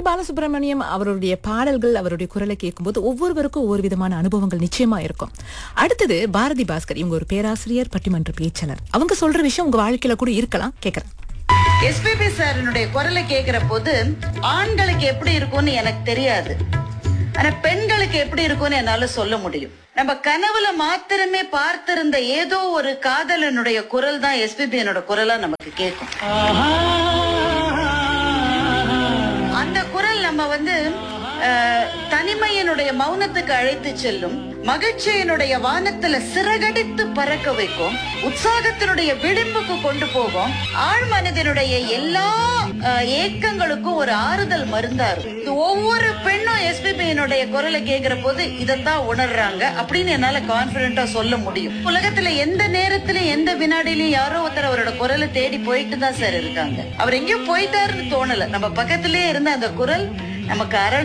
பாலசுப்ரமணியம் அவருடைய பாடல்கள் அவருடைய குரலை கேட்கும்போது ஒவ்வொருவருக்கும் ஒவ்வொரு விதமான அனுபவங்கள் நிச்சயமா இருக்கும் அடுத்தது பாரதி பாஸ்கர் இவங்க ஒரு பேராசிரியர் பட்டிமன்ற பேச்சாளர் அவங்க சொல்ற விஷயம் உங்க வாழ்க்கையில கூட இருக்கலாம் கேக்குறேன் எஸ்பிபி சாரினுடைய குரலை கேட்கிற போது ஆண்களுக்கு எப்படி இருக்கும்னு எனக்கு தெரியாது ஆனா பெண்களுக்கு எப்படி இருக்கும்னு என்னால சொல்ல முடியும் நம்ம கனவுல மாத்திரமே பார்த்திருந்த ஏதோ ஒரு காதலனுடைய குரல் தான் எஸ்பிபி என்னோட குரலா நமக்கு கேட்கும் அந்த குரல் நம்ம வந்து அஹ், தனிமையினுடைய மௌனத்துக்கு அழைத்து செல்லும் மகிழ்ச்சியினுடைய வானத்துல சிறகடித்து பறக்க வைக்கும் உற்சாகத்தினுடைய விளிம்புக்கு கொண்டு போகும் ஆழ் மனதினுடைய எல்லா அஹ், ஏக்கங்களுக்கும் ஒரு ஆறுதல் மருந்தா இருக்கும் இது ஒவ்வொரு பெண்ணும் எஸ்பிபியினுடைய குரலை கேட்கிற போது இதைத்தான் உணர்றாங்க அப்படின்னு என்னால கான்பிடண்டா சொல்ல முடியும் உலகத்துல எந்த நேரத்திலும் எந்த வினாடியிலும் யாரோ ஒருத்தர் அவரோட குரலை தேடி போயிட்டு தான் சார் இருக்காங்க அவர் எங்கேயோ போயிட்டாருன்னு தோணல நம்ம பக்கத்திலேயே இருந்த அந்த குரல் நமக்கு அரண்